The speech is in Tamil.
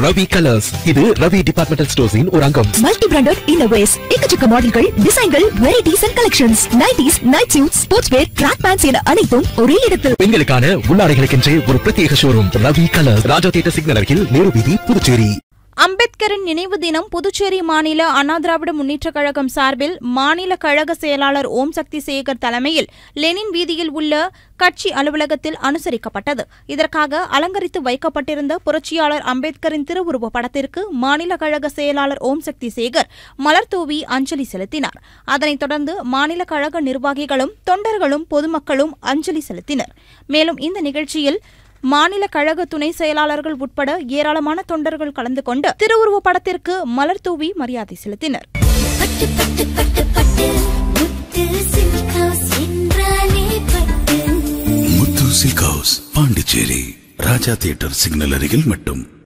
ரவி கலர்ஸ் இது ரவி டிபார்ட்மெண்டல் ஸ்டோர்ஸின் ஒரு அங்கம் மல்டி பிராண்டட் இன்னோவேஸ் எக்கச்சக்க மாடல்கள் டிசைன்கள் varieties and collections nighties night suit sports wear track pants என அனைத்தும் ஒரே இடத்தில் பெண்களுக்கான உள்ளாடைகளுக்கென்றே ஒரு பிரத்யேக showroom Ravi colours Raja theatre signal அருகில் நேரு வீதி புதுச்சேரி அம்பேத்கரின் நினைவு தினம் புதுச்சேரி மாநில அண்ணா திராவிட முன்னேற்றக் கழகம் சார்பில் மாநில கழக செயலாளர் ஓம் சக்தி சேகர் தலைமையில் லெனின் வீதியில் உள்ள கட்சி அலுவலகத்தில் அனுசரிக்கப்பட்டது இதற்காக அலங்கரித்து வைக்கப்பட்டிருந்த புரட்சியாளர் அம்பேத்கரின் திருவுருவ படத்திற்கு மாநில கழக செயலாளர் ஓம் சக்தி சேகர் மலர் தூவி அஞ்சலி செலுத்தினார் அதனைத் தொடர்ந்து மாநில கழக நிர்வாகிகளும் தொண்டர்களும் பொதுமக்களும் அஞ்சலி செலுத்தினர் மேலும் இந்த நிகழ்ச்சியில் மாநில கழக துணை செயலாளர்கள் உட்பட ஏராளமான தொண்டர்கள் கலந்து கொண்டு திருவுருவ படத்திற்கு மலர் தூவி மரியாதை செலுத்தினர் பட்டு பட்டு பட்டு பட்டு முத்து சில்க் ஹவுஸ் என்றாலே Pattu Muthu silk house Pondicherry Raja theatre signal அருகில் மட்டும்